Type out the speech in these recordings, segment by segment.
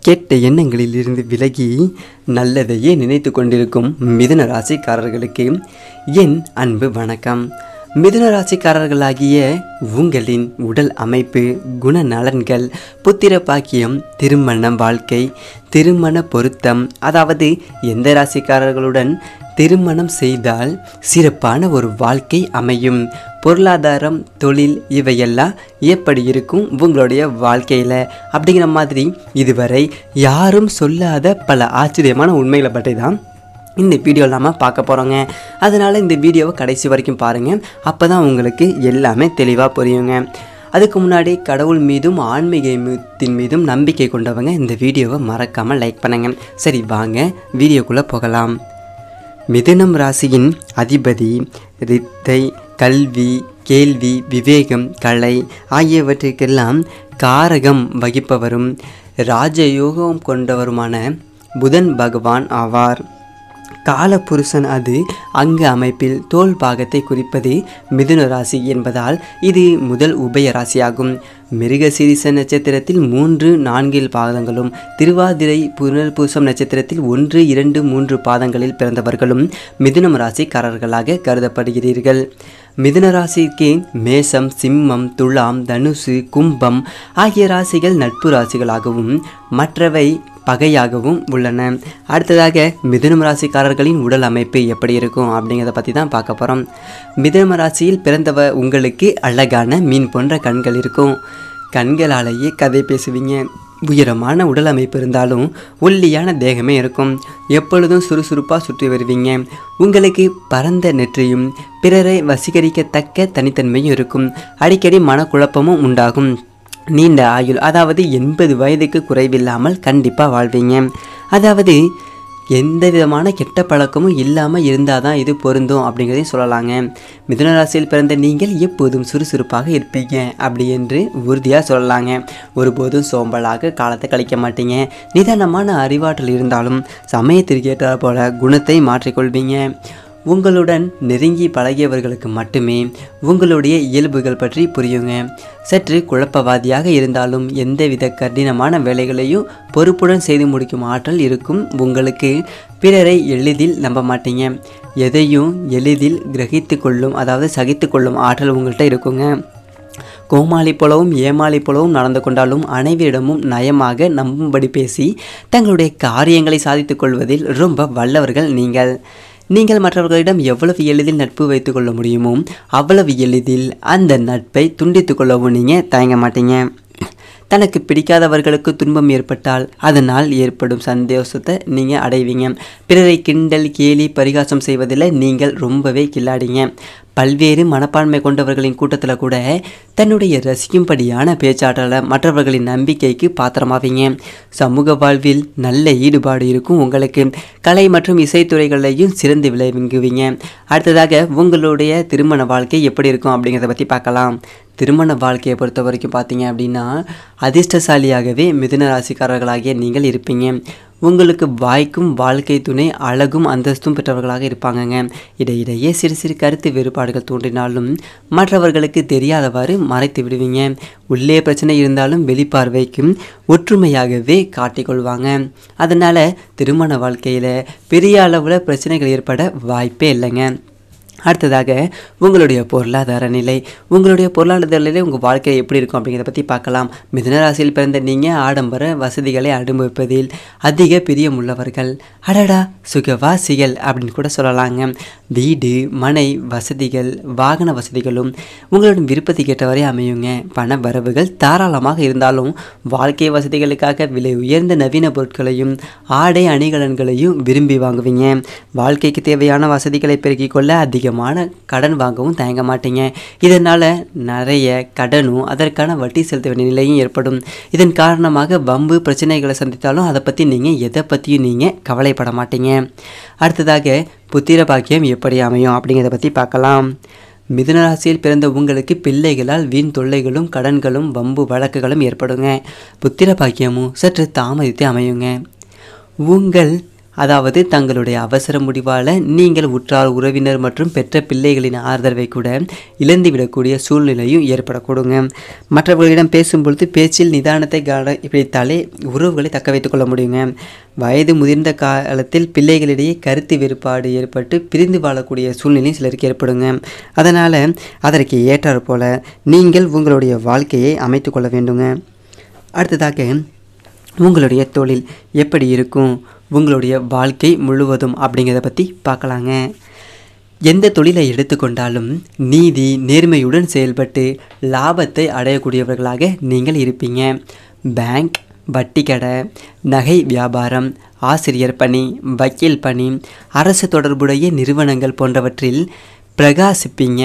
கெட்ட எண்ணங்களில் இருந்து விலகி நல்லதையே நினைத்து கொண்டிருக்கும் மிதுன ராசிக்காரர்களுக்கு என் அன்பு வணக்கம் மிதுன ராசிக்காரர்களாகிய உங்களின் உடல் அமைப்பு குணநலன்கள் புத்திர பாக்கியம் திருமண வாழ்க்கை திருமண பொருத்தம் அதாவது எந்த ராசிக்காரர்களுடன் திருமணம் செய்தால் சிறப்பான ஒரு வாழ்க்கை அமையும் பொருளாதாரம் தொழில் இவையெல்லாம் எப்படி இருக்கும் உங்களுடைய வாழ்க்கையில் அப்படிங்கிற மாதிரி இதுவரை யாரும் சொல்லாத பல ஆச்சரியமான உண்மைகளை பற்றி தான் இந்த வீடியோ நாம பார்க்க போகிறோங்க அதனால் இந்த வீடியோவை கடைசி வரைக்கும் பாருங்கள் அப்போ தான் உங்களுக்கு எல்லாமே தெளிவாக புரியுங்க அதுக்கு முன்னாடி கடவுள் மீதும் ஆன்மீகத்தின் மீதும் நம்பிக்கை கொண்டவங்க இந்த வீடியோவை மறக்காமல் லைக் பண்ணுங்க சரி வாங்க வீடியோக்குள்ளே போகலாம் மிதுனம் ராசியின் அதிபதி ரித்தை கல்வி கேள்வி விவேகம் கலை ஆகியவற்றிற்கெல்லாம் காரகம் வகிப்பவரும் ராஜயோகம் கொண்டவருமான புதன் பகவான் ஆவார் காலபுருஷன் அது அங்கு அமைப்பில் தோல் பாகத்தை குறிப்பது மிதுன ராசி என்பதால் இது முதல் உபய ராசியாகும் மிருகசீரிச நட்சத்திரத்தில் மூன்று நான்கில் பாதங்களும் திருவாதிரை புனர்பூசம் நட்சத்திரத்தில் ஒன்று இரண்டு மூன்று பாதங்களில் பிறந்தவர்களும் மிதுனம் ராசிக்காரர்களாக கருதப்படுகிறீர்கள் மிதுன ராசிக்கு மேசம் சிம்மம் துலாம் தனுசு கும்பம் ஆகிய ராசிகள் நட்பு ராசிகளாகவும் மற்றவை பகையாகவும் உள்ளன அடுத்ததாக மிதுனம் ராசிக்காரர்களின் உடல் அமைப்பு எப்படி இருக்கும் அப்படிங்கிறத பற்றி தான் பார்க்க போகிறோம் மிதுனம் ராசியில் பிறந்தவ உங்களுக்கு அழகான மீன் போன்ற கண்கள் இருக்கும் கண்களாலேயே கதை பேசுவீங்க உயரமான உடல் அமைப்பு இருந்தாலும் ஒல்லியான தேகமே இருக்கும் எப்பொழுதும் சுறுசுறுப்பாக சுற்றி வருவீங்க உங்களுக்கு பரந்த நெற்றியும் பிறரை வசீகரிக்கத்தக்க தனித்தன்மையும் இருக்கும் அடிக்கடி மனக்குழப்பமும் உண்டாகும் நீண்ட ஆயுள் அதாவது எண்பது வயதுக்கு குறைவில்லாமல் கண்டிப்பாக வாழ்வீங்க அதாவது எந்த விதமான கெட்ட பழக்கமும் இல்லாமல் இருந்தால் தான் இது பொருந்தும் அப்படிங்கிறதையும் சொல்லலாங்க மிதுன ராசியில் பிறந்த நீங்கள் எப்போதும் சுறுசுறுப்பாக இருப்பீங்க அப்படி என்று உறுதியாக சொல்லலாங்க ஒருபோதும் சோம்பலாக காலத்தை கழிக்க மாட்டீங்க நிதானமான அறிவாற்றல் இருந்தாலும் சமயத்திற்கு ஏற்றாற் போல குணத்தை மாற்றிக்கொள்வீங்க உங்களுடன் நெருங்கி பழகியவர்களுக்கு மட்டுமே உங்களுடைய இயல்புகள் பற்றி புரியுங்க சற்று குழப்பவாதியாக இருந்தாலும் எந்தவித கடினமான வேலைகளையும் பொறுப்புடன் செய்து முடிக்கும் ஆற்றல் இருக்கும் உங்களுக்கு பிறரை எளிதில் நம்ப மாட்டீங்க எதையும் எளிதில் கிரகித்து கொள்ளும் அதாவது சகித்து கொள்ளும் ஆற்றல் உங்கள்கிட்ட இருக்குங்க கோமாளி போலவும் ஏமாளி போலவும் நடந்து கொண்டாலும் அனைவரிடமும் நயமாக நம்பும்படி பேசி தங்களுடைய காரியங்களை சாதித்துக் கொள்வதில் ரொம்ப வல்லவர்கள் நீங்கள் நீங்கள் மற்றவர்களிடம் எவ்வளவு எளிதில் நட்பு வைத்துக் கொள்ள முடியுமோ அவ்வளவு எளிதில் அந்த நட்பை துண்டித்து கொள்ளவும் நீங்கள் தயங்க மாட்டீங்க தனக்கு பிடிக்காதவர்களுக்கு துன்பம் ஏற்பட்டால் அதனால் ஏற்படும் சந்தோஷத்தை நீங்கள் அடைவீங்க பிறரை கிண்டல் கேலி பரிகாசம் செய்வதில் நீங்கள் ரொம்பவே கில்லாடிங்க பல்வேறு மனப்பான்மை கொண்டவர்களின் கூட்டத்தில் கூட தன்னுடைய ரசிக்கும்படியான பேச்சாற்றலை மற்றவர்களின் நம்பிக்கைக்கு பாத்திரமாவீங்க சமூக வாழ்வில் நல்ல ஈடுபாடு இருக்கும் உங்களுக்கு கலை மற்றும் இசைத்துறைகளையும் சிறந்து விளைவிங்குவீங்க அடுத்ததாக உங்களுடைய திருமண வாழ்க்கை எப்படி இருக்கும் அப்படிங்கிறத பற்றி பார்க்கலாம் திருமண வாழ்க்கையை பொறுத்த வரைக்கும் பார்த்தீங்க அப்படின்னா அதிர்ஷ்டசாலியாகவே மிதுன ராசிக்காரர்களாகிய நீங்கள் இருப்பீங்க உங்களுக்கு வாய்க்கும் வாழ்க்கை துணை அழகும் அந்தஸ்தும் பெற்றவர்களாக இருப்பாங்கங்க இடையிடையே சிறு சிறு கருத்து வேறுபாடுகள் தோன்றினாலும் மற்றவர்களுக்கு தெரியாதவாறு மறைத்து விடுவீங்க உள்ளே பிரச்சனை இருந்தாலும் வெளிப்பார்வைக்கும் ஒற்றுமையாகவே காட்டிக்கொள்வாங்க அதனால் திருமண வாழ்க்கையில் பெரிய அளவில் பிரச்சனைகள் ஏற்பட வாய்ப்பே இல்லைங்க அடுத்ததாக உங்களுடைய பொருளாதார நிலை உங்களுடைய பொருளாதார நிலை உங்கள் வாழ்க்கை எப்படி இருக்கும் அப்படிங்கிறத பற்றி பார்க்கலாம் மிதுன ராசியில் பிறந்த நீங்கள் ஆடம்பர வசதிகளை அனுபவிப்பதில் அதிக பிரியம் உள்ளவர்கள் அடடா சுகவாசிகள் அப்படின்னு கூட சொல்லலாங்க வீடு மனை வசதிகள் வாகன வசதிகளும் உங்களோட விருப்பத்துக்கு ஏற்றவரை அமையுங்க பண வரவுகள் தாராளமாக இருந்தாலும் வாழ்க்கை வசதிகளுக்காக விலை உயர்ந்த நவீன பொருட்களையும் ஆடை அணிகலன்களையும் விரும்பி வாங்குவீங்க வாழ்க்கைக்கு தேவையான வசதிகளை பெருக்கிக் கொள்ள அதிகமாக அதிகமான கடன் வாங்கவும் தயங்க மாட்டீங்க இதனால் நிறைய கடனும் அதற்கான வட்டி செலுத்த வேண்டிய நிலையும் ஏற்படும் இதன் காரணமாக வம்பு பிரச்சனைகளை சந்தித்தாலும் அதை பற்றி நீங்கள் எதை பற்றியும் நீங்கள் கவலைப்பட மாட்டீங்க அடுத்ததாக புத்திர பாக்கியம் எப்படி அமையும் அப்படிங்கிறத பற்றி பார்க்கலாம் மிதுன ராசியில் பிறந்த உங்களுக்கு பிள்ளைகளால் வீண் தொல்லைகளும் கடன்களும் வம்பு வழக்குகளும் ஏற்படுங்க புத்திர பாக்கியமும் சற்று தாமதித்து அமையுங்க உங்கள் அதாவது தங்களுடைய அவசர முடிவால் நீங்கள் உற்றார் உறவினர் மற்றும் பெற்ற பிள்ளைகளின் ஆதரவை கூட இழந்துவிடக்கூடிய சூழ்நிலையும் ஏற்படக்கூடுங்க மற்றவர்களிடம் பேசும்பொழுது பேச்சில் நிதானத்தை கவன இப்படித்தாலே உறவுகளை தக்க வைத்துக் கொள்ள முடியுங்க வயது முதிர்ந்த காலத்தில் பிள்ளைகளிடையே கருத்து வேறுபாடு ஏற்பட்டு பிரிந்து வாழக்கூடிய சூழ்நிலை சிலருக்கு ஏற்படுங்க அதனால் அதற்கு ஏற்றாற் போல நீங்கள் உங்களுடைய வாழ்க்கையை அமைத்து கொள்ள வேண்டுங்க அடுத்ததாக உங்களுடைய தொழில் எப்படி இருக்கும் உங்களுடைய வாழ்க்கை முழுவதும் அப்படிங்கிறத பற்றி பார்க்கலாங்க எந்த தொழிலை எடுத்துக்கொண்டாலும் நீதி நேர்மையுடன் செயல்பட்டு லாபத்தை அடையக்கூடியவர்களாக நீங்கள் இருப்பீங்க பேங்க் வட்டி கடை நகை வியாபாரம் ஆசிரியர் பணி வக்கீல் பணி அரசு தொடர்புடைய நிறுவனங்கள் போன்றவற்றில் பிரகாசிப்பீங்க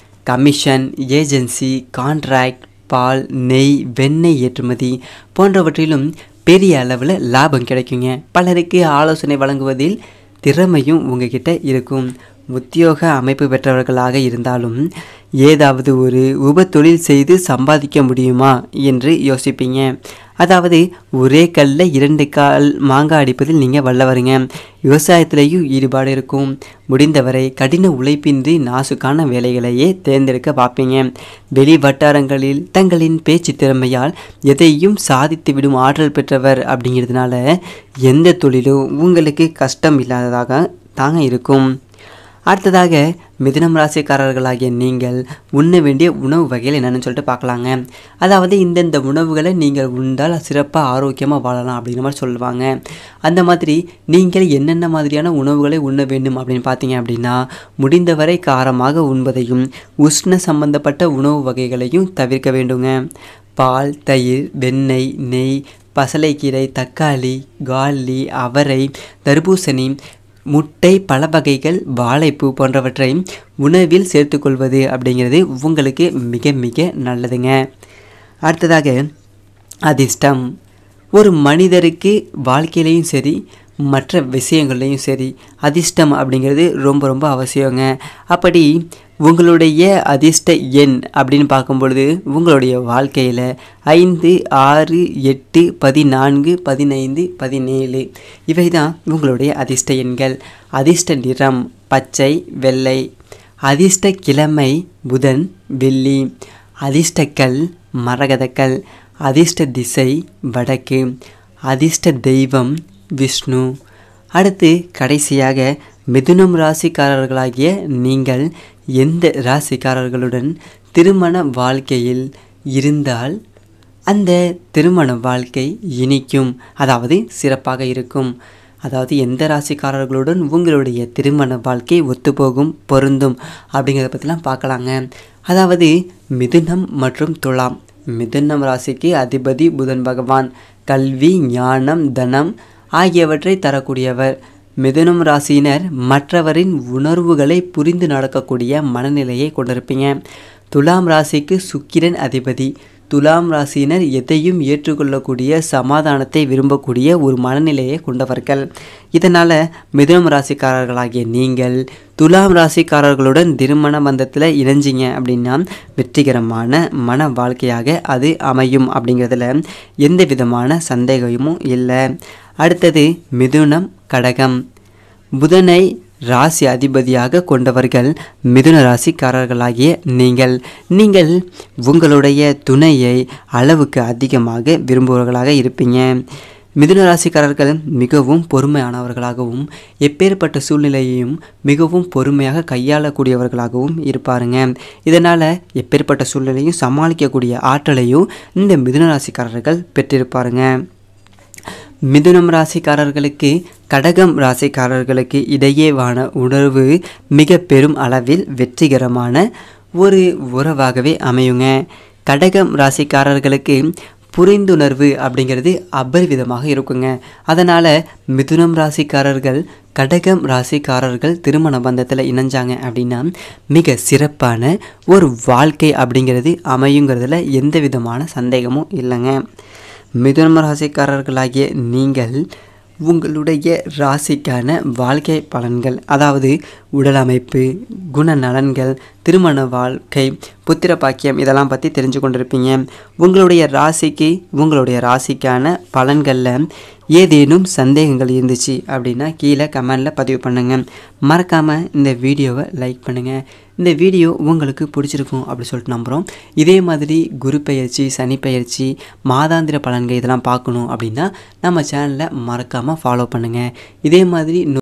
கமிஷன் ஏஜென்சி கான்ட்ராக்ட் பால் நெய் வெண்ணெய் ஏற்றுமதி போன்றவற்றிலும் பெரிய அளவில் லாபம் கிடைக்குங்க பலருக்கு ஆலோசனை வழங்குவதில் திறமையும் உங்ககிட்ட இருக்கும் உத்தியோக அமைப்பு பெற்றவர்களாக இருந்தாலும் ஏதாவது ஒரு உப தொழில் செய்து சம்பாதிக்க முடியுமா என்று யோசிப்பீங்க அதாவது ஒரே கல்ல இரண்டு கால் மாங்காய் அடிப்பதில் நீங்கள் வல்லவருங்க விவசாயத்திலேயும் ஈடுபாடு இருக்கும் முடிந்தவரை கடின உழைப்பின்றி நாசுக்கான வேலைகளையே தேர்ந்தெடுக்க பார்ப்பீங்க வெளி வட்டாரங்களில் தங்களின் பேச்சு திறமையால் எதையும் சாதித்து விடும் ஆற்றல் பெற்றவர் அப்படிங்கிறதுனால எந்த தொழிலும் உங்களுக்கு கஷ்டம் இல்லாததாக தாங்க இருக்கும் அடுத்ததாக மிதுனம் ராசிக்காரர்களாகிய நீங்கள் உண்ண வேண்டிய உணவு வகைகள் என்னென்னு சொல்லிட்டு பார்க்கலாங்க அதாவது இந்தந்த உணவுகளை நீங்கள் உண்டால் சிறப்பாக ஆரோக்கியமாக வாழலாம் அப்படிங்கிற மாதிரி சொல்லுவாங்க அந்த மாதிரி நீங்கள் என்னென்ன மாதிரியான உணவுகளை உண்ண வேண்டும் அப்படின்னு பார்த்தீங்க அப்படின்னா முடிந்தவரை காரமாக உண்பதையும் உஷ்ண சம்பந்தப்பட்ட உணவு வகைகளையும் தவிர்க்க வேண்டுங்க பால் தயிர் வெண்ணெய் நெய் பசலைக்கீரை தக்காளி காலி அவரை தர்பூசணி முட்டை பல வகைகள் வாழைப்பூ போன்றவற்றை உணவில் சேர்த்துக்கொள்வது அப்படிங்கிறது உங்களுக்கு மிக மிக நல்லதுங்க அடுத்ததாக அதிர்ஷ்டம் ஒரு மனிதருக்கு வாழ்க்கையிலையும் சரி மற்ற விஷயங்கள்லையும் சரி அதிர்ஷ்டம் அப்படிங்கிறது ரொம்ப ரொம்ப அவசியங்க அப்படி உங்களுடைய அதிர்ஷ்ட எண் அப்படின்னு பார்க்கும்பொழுது உங்களுடைய வாழ்க்கையில் ஐந்து ஆறு எட்டு பதினான்கு பதினைந்து பதினேழு இவை தான் உங்களுடைய அதிர்ஷ்ட எண்கள் அதிர்ஷ்ட நிறம் பச்சை வெள்ளை அதிர்ஷ்ட கிழமை புதன் வெள்ளி அதிர்ஷ்டக்கல் மரகதக்கல் அதிர்ஷ்ட திசை வடக்கு அதிர்ஷ்ட தெய்வம் விஷ்ணு அடுத்து கடைசியாக மிதுனம் ராசிக்காரர்களாகிய நீங்கள் எந்த ராசிக்காரர்களுடன் திருமண வாழ்க்கையில் இருந்தால் அந்த திருமண வாழ்க்கை இனிக்கும் அதாவது சிறப்பாக இருக்கும் அதாவது எந்த ராசிக்காரர்களுடன் உங்களுடைய திருமண வாழ்க்கை ஒத்துப்போகும் பொருந்தும் அப்படிங்கிறத பற்றிலாம் பார்க்கலாங்க அதாவது மிதுனம் மற்றும் துலாம் மிதுனம் ராசிக்கு அதிபதி புதன் பகவான் கல்வி ஞானம் தனம் ஆகியவற்றை தரக்கூடியவர் மிதுனம் ராசியினர் மற்றவரின் உணர்வுகளை புரிந்து நடக்கக்கூடிய மனநிலையை கொண்டிருப்பீங்க துலாம் ராசிக்கு சுக்கிரன் அதிபதி துலாம் ராசியினர் எதையும் ஏற்றுக்கொள்ளக்கூடிய சமாதானத்தை விரும்பக்கூடிய ஒரு மனநிலையை கொண்டவர்கள் இதனால் மிதுனம் ராசிக்காரர்களாகிய நீங்கள் துலாம் ராசிக்காரர்களுடன் திருமண பந்தத்தில் இணைஞ்சிங்க அப்படின்னா வெற்றிகரமான மன வாழ்க்கையாக அது அமையும் அப்படிங்கிறதுல எந்த விதமான சந்தேகமும் இல்லை அடுத்தது மிதுனம் கடகம் புதனை ராசி அதிபதியாக கொண்டவர்கள் மிதுன ராசிக்காரர்களாகிய நீங்கள் நீங்கள் உங்களுடைய துணையை அளவுக்கு அதிகமாக விரும்புபவர்களாக இருப்பீங்க மிதுன ராசிக்காரர்கள் மிகவும் பொறுமையானவர்களாகவும் எப்பேற்பட்ட சூழ்நிலையையும் மிகவும் பொறுமையாக கையாளக்கூடியவர்களாகவும் இருப்பாருங்க இதனால் எப்பேற்பட்ட சூழ்நிலையும் சமாளிக்கக்கூடிய ஆற்றலையும் இந்த மிதுன ராசிக்காரர்கள் பெற்றிருப்பாருங்க மிதுனம் ராசிக்காரர்களுக்கு கடகம் ராசிக்காரர்களுக்கு இடையேவான உணர்வு மிக பெரும் அளவில் வெற்றிகரமான ஒரு உறவாகவே அமையுங்க கடகம் ராசிக்காரர்களுக்கு புரிந்துணர்வு அப்படிங்கிறது அபரிவிதமாக இருக்குங்க அதனால் மிதுனம் ராசிக்காரர்கள் கடகம் ராசிக்காரர்கள் திருமண பந்தத்தில் இணைஞ்சாங்க அப்படின்னா மிக சிறப்பான ஒரு வாழ்க்கை அப்படிங்கிறது அமையுங்கிறதுல எந்த விதமான சந்தேகமும் இல்லைங்க மிதுன ராசிக்காரர்களாகிய நீங்கள் உங்களுடைய ராசிக்கான வாழ்க்கை பலன்கள் அதாவது உடல் அமைப்பு குணநலன்கள் திருமண வாழ்க்கை புத்திர பாக்கியம் இதெல்லாம் பற்றி தெரிஞ்சு கொண்டிருப்பீங்க உங்களுடைய ராசிக்கு உங்களுடைய ராசிக்கான பலன்களில் ஏதேனும் சந்தேகங்கள் இருந்துச்சு அப்படின்னா கீழே கமெண்டில் பதிவு பண்ணுங்கள் மறக்காமல் இந்த வீடியோவை லைக் பண்ணுங்கள் இந்த வீடியோ உங்களுக்கு பிடிச்சிருக்கும் அப்படி சொல்லிட்டு நம்புகிறோம் இதே மாதிரி குரு பெயர்ச்சி சனி பெயர்ச்சி மாதாந்திர பலன்கள் இதெல்லாம் பார்க்கணும் அப்படின்னா நம்ம சேனலை மறக்காமல் ஃபாலோ பண்ணுங்கள் இதே மாதிரி